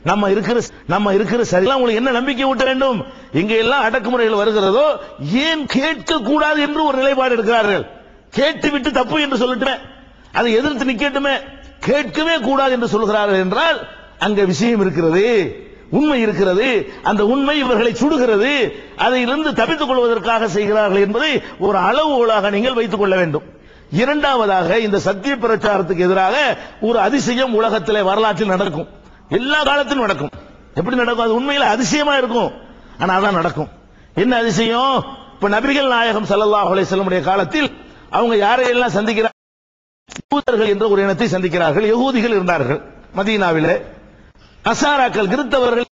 நம்ம இருக்கிற நம்ம இருக்கிற சரியா உங்களுக்கு என்ன நம்பிக்கை ஊட்ட வேண்டும் இங்க எல்லாம் அடக்குமுறைகள் வருகிறதோ ஏன் கேட்க கூடாது என்று ஒரு நிலைப்பாடு எடுக்கிறார்கள் கேட்டு விட்டு தப்பு என்று சொல்லட்டுமே அதை எதிர்த்து நிக்கட்டுமே கேட்கவே கூடாது என்று சொல்கிறார்கள் என்றால் அங்க விஷயம் இருக்கிறது உண்மை இருக்கிறது அந்த உண்மை இவர்களை சுடுகிறது அதிலிருந்து தப்பித்துக் கொள்வதற்காக செய்கிறார்கள் என்பதை ஒரு அளவுகோலாக நீங்கள் வைத்துக் கொள்ள வேண்டும் இரண்டாவதாக இந்த சத்திய பிரச்சாரத்துக்கு எதிராக ஒரு அதிசயம் உலகத்திலே வரலாற்றில் நடக்கும் எல்லா காலத்திலும் நடக்கும் எப்படி நடக்கும் அது உண்மையில அதிசயமா இருக்கும் ஆனா அதான் நடக்கும் என்ன அதிசயம் இப்ப நபிகள் நாயகம் ஸல்லல்லாஹு அலைஹி வஸல்லமுடைய காலத்தில் அவங்க யாரையெல்லாம் சந்திக்கிறார் யூதர்கள் என்ற ஒரு இனத்தை சந்திக்கிறார்கள் யகூதிகள் இருந்தார்கள் மதீனாவிலே அசாராக்கள் கிறித்தவர்கள்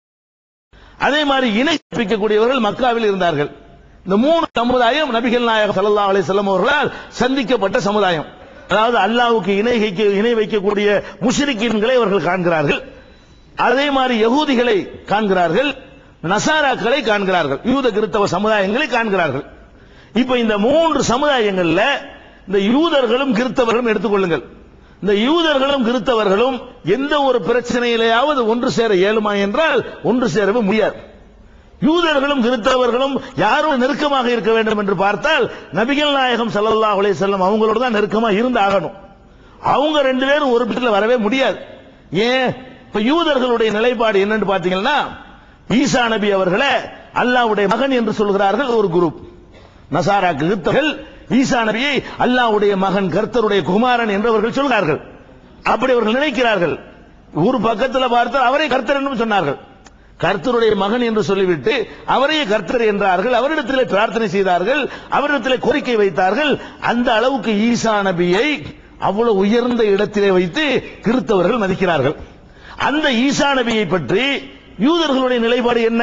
அதே மாதிரி இணை கற்பிக்கக்கூடியவர்கள் மக்காவில் இருந்தார்கள் இந்த மூணு சமுதாயம் நபிகள் நாயகம் ஸல்லல்லாஹு அலைஹி வஸல்லம் அவர்களால் சந்திக்கப்பட்ட சமுதாயம் அதாவது அல்லாஹ்வுக்கு இணை வைக்க இணை வைக்கக்கூடிய முஷ்ரிக்கீன்களை அவர்கள் காண்கிறார்கள் அதே மாதிரி யகூதிகளை காண்கிறார்கள் நசாராக்களை காண்கிறார்கள் யூத கிறித்தவ சமுதாயங்களை காண்கிறார்கள் இப்ப இந்த மூன்று சமுதாயங்கள்ல இந்த யூதர்களும் கிறித்தவர்களும் எடுத்துக்கொள்ளுங்கள் இந்த யூதர்களும் கிறித்தவர்களும் எந்த ஒரு பிரச்சனையிலேயாவது ஒன்று சேர இயலுமா என்றால் ஒன்று சேரவே முடியாது யூதர்களும் கிறித்தவர்களும் யாரும் நெருக்கமாக இருக்க வேண்டும் என்று பார்த்தால் நபிகள் நாயகம் ஸல்லல்லாஹு அலைஹி வஸல்லம் அவங்களோட தான் நெருக்கமா இருந்து ஆகணும் அவங்க ரெண்டு பேரும் ஒரு பிட்டில் வரவே முடியாது ஏன் இப்ப யூதர்களுடைய நிலைப்பாடு என்னன்னு பாத்தீங்கன்னா ஈசா நபி அவர்களை அல்லாஹ்வுடைய மகன் என்று சொல்கிறார்கள் ஒரு குரூப் நசாரா கிறித்தவர்கள் ஈசா நபியை அல்லாஹ்வுடைய மகன் கர்த்தருடைய குமாரன் என்று அவர்கள் சொல்கிறார்கள் அப்படி அவர்கள் நினைக்கிறார்கள் ஒரு பக்கத்துல பார்த்தால் அவரை கர்த்தர் என்று சொன்னார்கள் கர்த்தருடைய மகன் என்று சொல்லிவிட்டு அவரையே கர்த்தர் என்றார்கள் அவரிடத்திலே பிரார்த்தனை செய்தார்கள் அவரிடத்திலே கோரிக்கை வைத்தார்கள் அந்த அளவுக்கு ஈசா நபியை அவ்வளவு உயர்ந்த இடத்திலே வைத்து கிறித்தவர்கள் மதிக்கிறார்கள் அந்த ஈசா நபியை பற்றி யூதர்களுடைய நிலைப்பாடு என்ன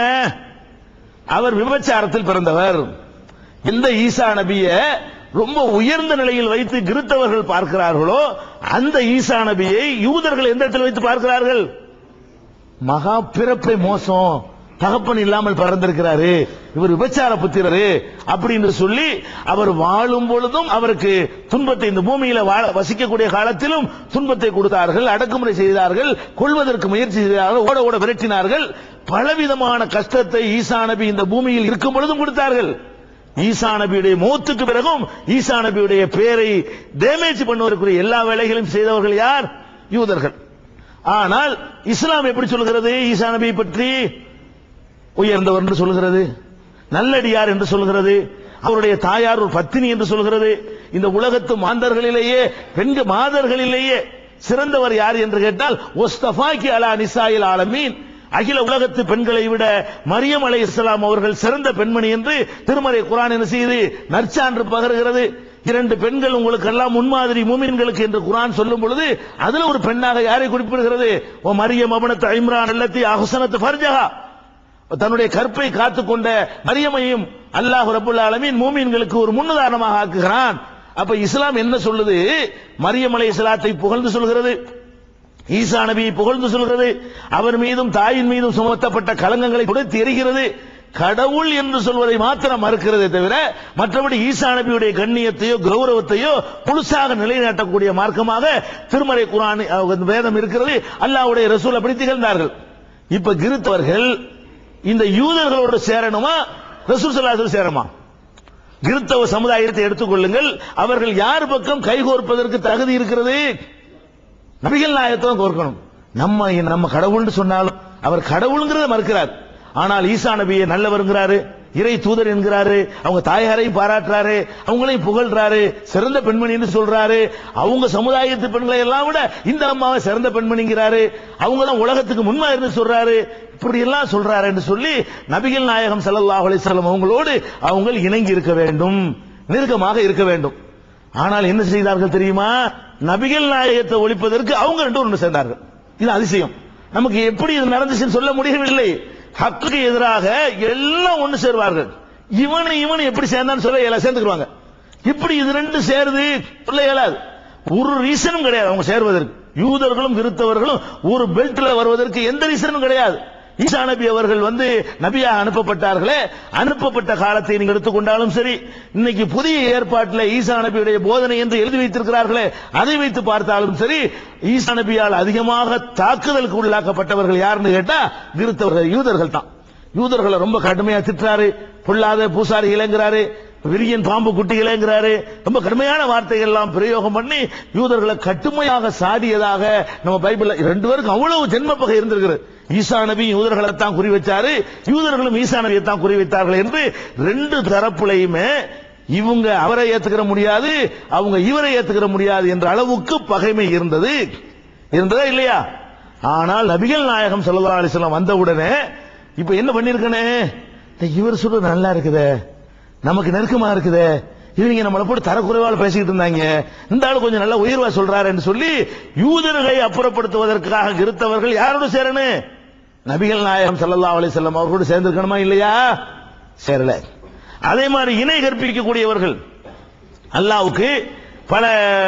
அவர் விபச்சாரத்தில் பிறந்தவர் எந்த ஈசா நபிய ரொம்ப உயர்ந்த நிலையில் வைத்து கிறித்தவர்கள் பார்க்கிறார்களோ அந்த ஈசா நபியை யூதர்கள் எந்த இடத்தில் வைத்து பார்க்கிறார்கள் மகா பிறப்பை மோசம் தகப்பன் இல்லாமல் பிறந்திருக்கிறாரு இவர் விபச்சார புத்திரரு அப்படின்னு சொல்லி அவர் வாழும் பொழுதும் அவருக்கு துன்பத்தை இந்த பூமியில வாழ வசிக்கக்கூடிய காலத்திலும் துன்பத்தை கொடுத்தார்கள் அடக்குமுறை செய்தார்கள் கொள்வதற்கு முயற்சி செய்தார்கள் ஓட ஓட விரட்டினார்கள் பலவிதமான கஷ்டத்தை ஈசா நபி இந்த பூமியில் இருக்கும் பொழுதும் கொடுத்தார்கள் ஈசா நபியுடைய மௌத்துக்கு பிறகும் ஈசா நபியுடைய பேரை டேமேஜ் பண்ணுவதற்குரிய எல்லா வேலைகளையும் செய்தவர்கள் யார் யூதர்கள் ஆனால் இஸ்லாம் எப்படி சொல்கிறது ஈசா நபியை பற்றி உயர்ந்தவர் என்று சொல்கிறது நல்லடியார் என்று சொல்கிறது அவருடைய தாயார் ஒரு பத்தினி என்று சொல்கிறது இந்த உலகத்து மாந்தர்களிலேயே பெண்கள் மாதர்களிலேயே சிறந்தவர் யார் என்று கேட்டால் ஒஸ்தபாக்கி அலா நிசாயில் ஆலமீன் அகில உலகத்து பெண்களை விட மரியம் அலை இஸ்லாம் அவர்கள் சிறந்த பெண்மணி என்று திருமறை குரான் என்ன செய்து நற்சான்று பகருகிறது இரண்டு பெண்கள் உங்களுக்கு எல்லாம் முன்மாதிரி மூமின்களுக்கு என்று குரான் சொல்லும் பொழுது அதுல ஒரு பெண்ணாக யாரை குறிப்பிடுகிறது ஓ மரியம் அபனத் இம்ரான் அல்லத்தி அஹசனத் ஃபர்ஜஹா தன்னுடைய கற்பை காத்துக்கொண்ட மரியமையும் அல்லாஹ் ரபுல் ஆலமீன் மூமின்களுக்கு ஒரு முன்னுதாரணமாக ஆக்குகிறான் அப்ப இஸ்லாம் என்ன சொல்லுது மரியம் அலை இஸ்லாத்தை புகழ்ந்து சொல்கிறது ஈசா நபியை புகழ்ந்து சொல்கிறது அவர் மீதும் தாயின் மீதும் சுமத்தப்பட்ட கலங்கங்களை கூட தெரிகிறது கடவுள் என்று சொல்வதை மாத்திரம் மறுக்கிறதே தவிர மற்றபடி ஈசா நபியுடைய கண்ணியத்தையோ கௌரவத்தையோ முழுசாக நிலைநாட்டக்கூடிய மார்க்கமாக திருமறை குரான் அஹ், வேதம் இருக்கிறது அல்லாஹ்வுடைய ரசூல் அப்படி திகழ்ந்தார்கள் இப்ப கிறித்தவர்கள் இந்த யூதர்களோடு சேரணுமா ரசூல் ஸல்லல்லாஹு சேரணுமா கிறித்தவ சமுதாயத்தை எடுத்துக்கொள்ளுங்கள் அவர்கள் யார் பக்கம் கைகோர்ப்பதற்கு தகுதி இருக்கிறது நபிகள் நாயகத்தை கோர்க்கணும் நம்ம நம்ம கடவுள்னு சொன்னாலும் அவர் கடவுளுங்கிறத மறுக்கிறார் ஆனால் ஈசா நபியை நல்லவருங்கிறாரு இறை தூதர் என்கிறாரு அவங்க தாயாரையும் பாராட்டுறாரு அவங்களையும் புகழ்றாரு சிறந்த பெண்மணின்னு சொல்றாரு அவங்க சமுதாயத்து பெண்களை எல்லாம் விட இந்த அம்மாவை சிறந்த பெண்மணிங்கிறாரு அவங்க தான் உலகத்துக்கு முன்மாதிரின்னு சொல்றாரு இப்படி எல்லாம் சொல்றாரு என்று சொல்லி நபிகள் நாயகம் ஸல்லல்லாஹு அலைஹி வஸல்லம் அவங்களோடு அவங்க இணங்கி இருக்க வேண்டும் நெருக்கமாக இருக்க வேண்டும் ஆனால் என்ன செய்தார்கள் தெரியுமா நபிகள் நாயகத்தை ஒழிப்பதற்கு அவங்க ரெண்டு ஒன்று சேர்ந்தார்கள் இது அதிசயம் நமக்கு எப்படி இது நடந்துச்சுன்னு சொல்ல முடியவில்லை ஹக்குக்கு எதிராக எல்லாம் ஒன்று சேருவார்கள் இவனு இவனு எப்படி சேர்ந்தான்னு சொல்ல இயலாது, சேர்ந்துக்குவாங்க இப்படி இது ரெண்டு சேருது சொல்ல இயலாது ஒரு ரீசனும் கிடையாது அவங்க சேர்வதற்கு யூதர்களும் கிறித்தவர்களும் ஒரு பெல்ட்ல வருவதற்கு எந்த ரீசனும் கிடையாது ஈசா நபி அவர்கள் வந்து நபியா அனுப்பப்பட்டார்களே அனுப்பப்பட்ட காலத்தை நீங்க எடுத்துக்கொண்டாலும் சரி இன்னைக்கு புதிய ஏற்பாட்டில் ஈசா நபியுடைய போதனை என்று எழுதி வைத்திருக்கிறார்களே அதை வைத்து பார்த்தாலும் சரி ஈசா நபியால் அதிகமாக தாக்குதலுக்கு உள்ளாக்கப்பட்டவர்கள் யாருன்னு கேட்டா கிறிஸ்தவர்கள் யூதர்கள் தான் யூதர்களை ரொம்ப கடுமையா திட்டுறாரு பொல்லாத பூசாரி இளைஞராரு விரியன் பாம்பு குட்டிகளேங்கிறாரு ரொம்ப கடுமையான வார்த்தைகள் எல்லாம் பிரயோகம் பண்ணி யூதர்களை கடுமையாக சாடியதாக நம்ம பைபிள்ல ரெண்டு பேருக்கும் அவ்வளவு ஜென்ம பகை இருந்திருக்கிறது ஈசா நபி யூதர்களை தான் குறி வச்சாரு யூதர்களும் ஈசா நபியை தான் குறி வைத்தார்கள் என்று ரெண்டு தரப்புலையுமே இவங்க அவரை ஏத்துக்கிற முடியாது அவங்க இவரை ஏத்துக்கிற முடியாது என்ற அளவுக்கு பகைமை இருந்தது இருந்ததா இல்லையா ஆனால் நபிகள் நாயகம் ஸல்லல்லாஹு அலைஹி வஸல்லம் வந்த உடனே இப்ப என்ன பண்ணிருக்கனே இவர் சொல்றது நல்லா இருக்குதே நமக்கு நெருக்கமா இருக்குதே இவங்க நம்மளை போட்டு தரக்குறைவால பேசிக்கிட்டு இருந்தாங்க இந்த ஆளு கொஞ்சம் நல்ல உயர்வா சொல்றாருன்னு சொல்லி யூதர்களை அப்புறப்படுத்துவதற்காக இருத்தவர்கள் யாரோட சேரணும் நபிகள் நாயகம் ஸல்லல்லாஹு அலைஹி வஸல்லம் அவர்களோடு சேர்ந்திருக்கணுமா இல்லையா சேரல அதே மாதிரி இணை கற்பிக்கக்கூடியவர்கள் அல்லாவுக்கு பல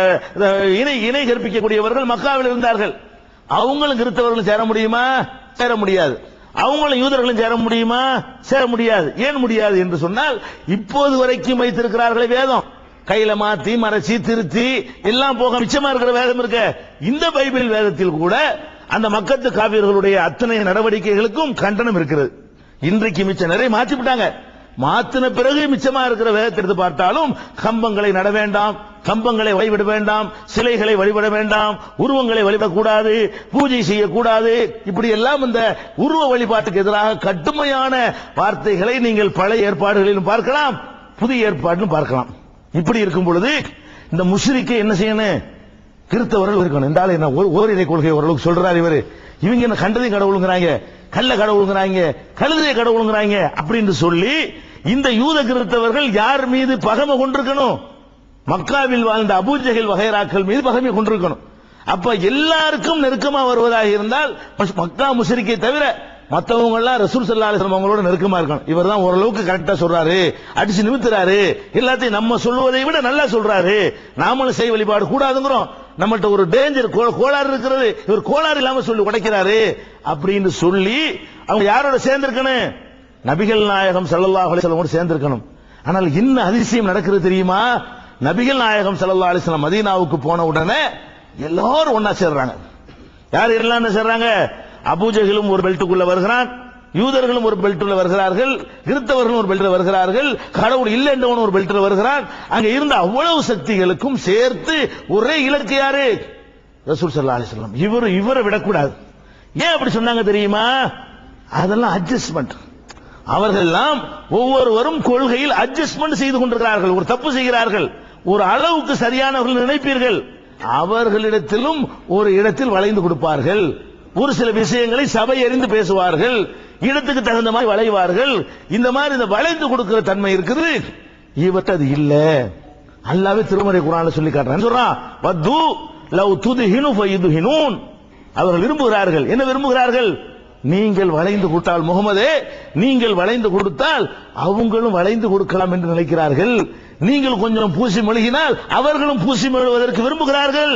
அஹ், இணை இணை கற்பிக்கக்கூடியவர்கள் மக்காவில் இருந்தார்கள் அவங்களும் கிறிஸ்தவர்களும் சேர முடியுமா சேர முடியாது அவங்களும் யூதர்களும் சேர முடியுமா சேர முடியாது ஏன் முடியாது என்று சொன்னால் இப்போது வரைக்கும் வைத்திருக்கிறார்களே வேதம் கையில மாத்தி மறைச்சி திருத்தி எல்லாம் போக மிச்சமா இருக்கிற வேதம் இருக்க இந்த பைபிள் வேதத்தில் கூட அந்த மக்கத்து காவியர்களுடைய அத்தனை நடவடிக்கைகளுக்கும் கண்டனம் இருக்கிறது இன்றைக்கு மிச்சம் நிறைய மாற்றி விட்டாங்க மாத்தின பிறகு மிச்சமா இருக்கிற வேதத்தை எடுத்து பார்த்தாலும் கம்பங்களை நட வேண்டாம் கம்பங்களை வழிபட வேண்டாம் சிலைகளை வழிபட வேண்டாம் உருவங்களை வழிபடக்கூடாது பூஜை செய்யக்கூடாது இப்படி எல்லாம் இந்த உருவ வழிபாட்டுக்கு எதிராக கடுமையான வார்த்தைகளை நீங்கள் பழைய ஏற்பாடுகளிலும் பார்க்கலாம் புதிய ஏற்பாட்டிலும் பார்க்கலாம் இப்படி இருக்கும் பொழுது இந்த முஷ்ரிக்கை என்ன செய்யணும் கிறிஸ்தவர்கள் இருக்கணும் இந்த ஆளு என்ன ஒரு- ஓரிரை கொள்கை ஓரளவுக்கு சொல்றாரு இவரு இவங்க என்ன கண்டதையும் கடவுளுங்கிறாங்க கள்ள கடவுளுங்கிறாங்க கழுதைய கடவுளுங்கிறாங்க அப்படின்னு சொல்லி இந்த யூத கிறிஸ்தவர்கள் யார் மீது பகமை கொண்டிருக்கணும் மக்காவில் வாழ்ந்த அபூஜைகள் வகைராக்கள் மீது பகமை கொண்டிருக்கணும் அப்ப எல்லாருக்கும் நெருக்கமா வருவதாக இருந்தால் மக்கா முஷரிக்கை தவிர மத்தவங்க எல்லாம் ரசூல் ஸல்லல்லாஹு அலைஹி வஸல்லம் அவங்களோட நெருக்கமா இருக்கணும் இவர் தான் ஓரளவுக்கு கரெக்டா சொல்றாரு அடிச்சு நிமித்துறாரு எல்லாத்தையும் நம்ம சொல்லுவதை விட நல்லா சொல்றாரு நாமளும் செய் வழிபாடு கூடாதுங்கிறோம் நம்மகிட்ட ஒரு டேஞ்சர் கோளாறு இருக்கிறது இவர் கோளாறு இல்லாம சொல்லி உடைக்கிறாரு அப்படின்னு சொல்லி அவங்க யாரோட சேர்ந்திருக்கணும் நபிகள் நாயகம் ஸல்லல்லாஹு அலைஹி வஸல்லம் சேர்ந்திருக்கணும் ஆனால் என்ன அதிசயம் நடக்கிறது தெரியுமா நபிகள் நாயகம் ஸல்லல்லாஹு அலைஹி வஸல்லம் மதீனாவுக்கு போன உடனே எல்லாரும் ஒண்ணா சேர்றாங்க யார் எல்லாம் என்ன சேர்றாங்க அபூஜகளும் ஒரு பெல்ட்டுக்குள்ள வருகிறான் யூதர்களும் ஒரு பெல்ட்டுல வருகிறார்கள் கிறிஸ்தவர்களும் ஒரு பெல்ட்ல வருகிறார்கள் கடவுள் இல்லை என்றவன் ஒரு பெல்ட்ல வருகிறான் அங்க இருந்த அவ்வளவு சக்திகளுக்கும் சேர்த்து ஒரே இலக்கு யாரு ரசூல் ஸல்லல்லாஹு அலைஹி வஸல்லம் இவர் இவரை விடக்கூடாது ஏன் அப்படி சொன்னாங்க தெரியுமா அதெல்லாம் அட்ஜஸ்ட்மெண்ட் அவர்கள் எல்லாம் ஒவ்வொருவரும் கொள்கையில் அட்ஜஸ்ட்மெண்ட் செய்து கொண்டிருக்கிறார்கள் ஒரு தப்பு செய்கிறார்கள் ஒரு அளவுக்கு சரியானவர்கள் நினைப்பீர்கள் அவர்களிடத்திலும் ஒரு இடத்தில் வளைந்து கொடுப்பார்கள் ஒரு சில விஷயங்களை சபை அறிந்து பேசுவார்கள் இடத்துக்கு தகுந்த மாதிரி வளைவார்கள் இந்த மாதிரி இந்த வளைந்து கொடுக்கிற தன்மை இருக்குது இவற்றை அது இல்ல அல்லாவே திருமறை குரான்ல சொல்லி காட்டுறான் சொல்றான் வத்து லவ் துதுஹினு ஃபயுதுஹினூன் அவர்கள் விரும்புகிறார்கள் என்ன விரும்புகிறார்கள் நீங்கள் வளைந்து கொடுத்தால் முகமதே நீங்கள் வளைந்து கொடுத்தால் அவங்களும் வளைந்து கொடுக்கலாம் என்று நினைக்கிறார்கள் நீங்கள் கொஞ்சம் பூசி மொழிகினால் அவர்களும் பூசி மொழிவதற்கு விரும்புகிறார்கள்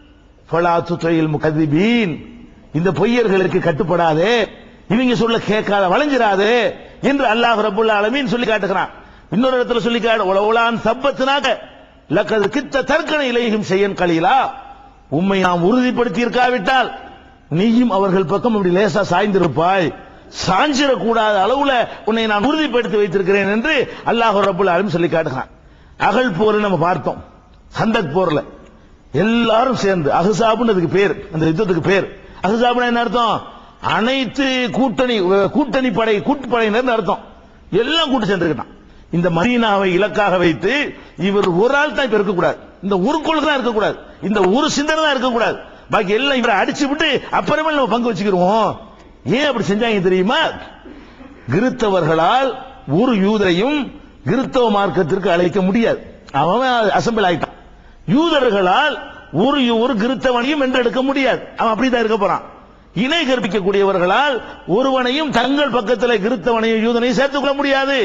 ஃபலா துத்தையில் முகதிபீன் இந்த பொய்யர்களுக்கு கட்டுப்படாதே இவங்க சொல்ல கேட்காத வளைஞ்சிராதே என்று அல்லாஹ் ரப்புல் ஆலமீன் சொல்லி காட்டுகிறான் இன்னொரு இடத்துல சொல்லி காட்டு உலவுலான் சப்பத்தினாக லக்கது கித்த தற்கனை இலையும் செய்யன் கலீலா உம்மை நாம் உறுதிப்படுத்தி இருக்காவிட்டால் நீயும் அவர்கள் பக்கம் இப்படி லேசா சாய்ந்திருப்பாய் சாஞ்சிடக்கூடாத அளவுல உன்னை நான் உறுதிப்படுத்தி வைத்திருக்கிறேன் என்று அல்லாஹ் ரப்புல் ஆலமீன் சொல்லி காட்டுகிறான் அகல் போர் நம்ம பார்த்தோம் சந்தக் போர்ல எல்லாரும் சேர்ந்து அஹ்ஸாப்னு அதுக்கு பேர் அந்த யுத்தத்துக்கு பேர் அஹ்ஸாப்னா என்ன அர்த்தம் அனைத்து கூட்டணி கூட்டணி படை கூட்டுப்படையினர் அர்த்தம் எல்லாம் கூட்டு சேர்ந்துக்கிட்டான் இந்த மதீனாவை இலக்காக வைத்து இவர் ஒரு ஆள் தான் இப்ப இருக்கக்கூடாது இந்த ஒரு கொள்கை தான் இருக்கக்கூடாது இந்த ஒரு சிந்தனை தான் இருக்கக்கூடாது பாக்கி எல்லாம் இவரை அடிச்சு விட்டு அப்புறமே நம்ம பங்கு வச்சுக்கிருவோம் ஏன் அப்படி செஞ்சாங்க தெரியுமா கிறித்தவர்களால் ஒரு யூதரையும் கிறித்தவ மார்க்கத்திற்கு அழைக்க முடியாது அவன் அசம்பிள் ஆயிட்டான் யூதர்களால் ஒரு ஒரு கிறித்தவனையும் வென்றெடுக்க முடியாது அவன் அப்படிதான் இருக்க போறான் இணை கற்பிக்கக்கூடியவர்களால் ஒருவனையும் தங்கள் பக்கத்தில் கிறித்தவனையும் யூதனையும் சேர்த்துக் கொள்ள முடியாது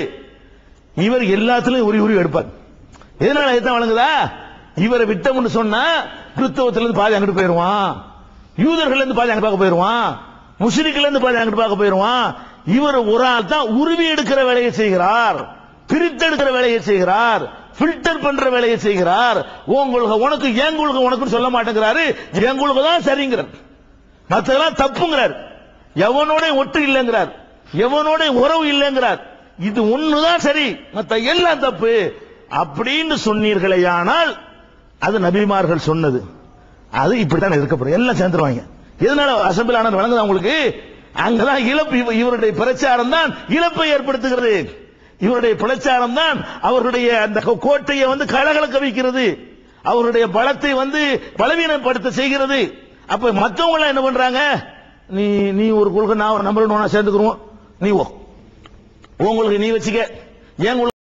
இவர் எல்லாத்திலும் உரி உரி எடுப்பார் எதனால எத்தனை வழங்குதா இவரை விட்டோம்னு சொன்னா கிறிஸ்தவத்துல இருந்து பாதி அங்கிட்டு போயிருவான் யூதர்கள் இருந்து பாதி அங்க பார்க்க போயிருவான் முஸ்லிக்ல இருந்து பாரு அங்கிட்டு பார்க்க போயிருவான் இவர் ஒரு ஆள் தான் உருவி எடுக்கிற வேலையை செய்கிறார் பிரித்தெடுக்கிற வேலையை செய்கிறார் ஃபில்டர் பண்ற வேலையை செய்கிறார் உன் கொள்கை உனக்கு என் கொள்கை உனக்குன்னு சொல்ல மாட்டேங்கிறாரு என் கொள்கை தான் சரிங்கிறார் மத்ததெல்லாம் தப்புங்கிறார் எவனோட ஒட்டு இல்லைங்கிறார் எவனோட உறவு இல்லைங்கிறார் இது ஒண்ணுதான் சரி மத்த எல்லாம் தப்பு அப்படின்னு சொன்னீர்களேயானால் அது நபிமார்கள் சொன்னது அது இப்படித்தான் இருக்கப்படும் எல்லாம் சேர்ந்துருவாங்க எதனால அசம்பிள் ஆனர் வழங்குதா உங்களுக்கு அங்கதான் இழப்பு இவ- இவருடைய பிரச்சாரம் தான் இழப்பை ஏற்படுத்துகிறது இவருடைய பிரச்சாரம் தான் அவர்களுடைய அந்த கோ- கோட்டையை வந்து கலகலக்க வைக்கிறது அவருடைய பலத்தை வந்து பலவீனப்படுத்த செய்கிறது அப்ப மத்தவங்க எல்லாம் என்ன பண்றாங்க நீ நீ ஒரு கொள்கை நான் ஒரு நம்பர் ஒண்ணா சேர்ந்துக்கிறோம் நீ ஓ உங்களுக்கு நீ வச்சுக்க ஏன் கொள்கை